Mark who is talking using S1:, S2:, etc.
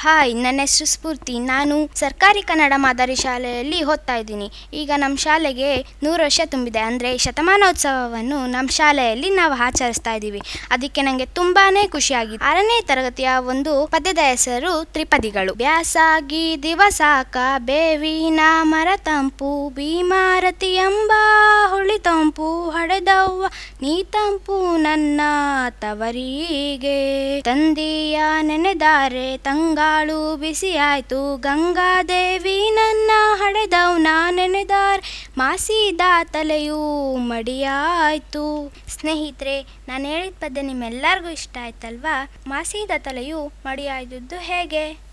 S1: hi ನನ್ನ ಹೆಸರು ಸ್ಫೂರ್ತಿ ನಾನು ಸರ್ಕಾರಿ ಕನ್ನಡ ಮಾದರಿ ಶಾಲೆಯಲ್ಲಿ ಓದ್ತಾ ಇದ್ದೀನಿ ಈಗ ನಮ್ಮ ಶಾಲೆಗೆ ನೂರು ವರ್ಷ ತುಂಬಿದೆ ಅಂದರೆ ಶತಮಾನೋತ್ಸವವನ್ನು ನಮ್ಮ ಶಾಲೆಯಲ್ಲಿ ನಾವು ಆಚರಿಸ್ತಾ ಇದ್ದೀವಿ ಅದಕ್ಕೆ ನನಗೆ ತುಂಬಾ ಖುಷಿಯಾಗಿದೆ ಆರನೇ ತರಗತಿಯ ಒಂದು ಪದ್ಯದ ಹೆಸರು ತ್ರಿಪದಿಗಳು ಬ್ಯಾಸಾಗಿ ದಿವಸಾಕ ಬೇವಿನ ಮರ ತಂಪು ಭೀಮಾರತಿ ಎಂಬ ಹುಳಿ ತಂಪು ಹಡೆದವ್ವ ನೀ ತಂಪು ನನ್ನ ತವರಿಗೆ ತಂದೆಯ ನೆನೆದಾರೆ ತಂಗಾಳು ಬಿಸಿ ಆಯ್ತು ಗಂಗಾದೇವಿ ನನ್ನ ಹಡೆದವ್ನ ನೆನೆದಾರೆ ಮಾಸಿದ ತಲೆಯು ಮಡಿಯಾಯ್ತು ಸ್ನೇಹಿತರೆ ನಾನು ಹೇಳಿದ ಪದ್ಯ ನಿಮ್ಮೆಲ್ಲರಿಗೂ ಇಷ್ಟ ಆಯ್ತಲ್ವಾ ಮಾಸಿದ ತಲೆಯು ಮಡಿಯಾಯ್ದದ್ದು ಹೇಗೆ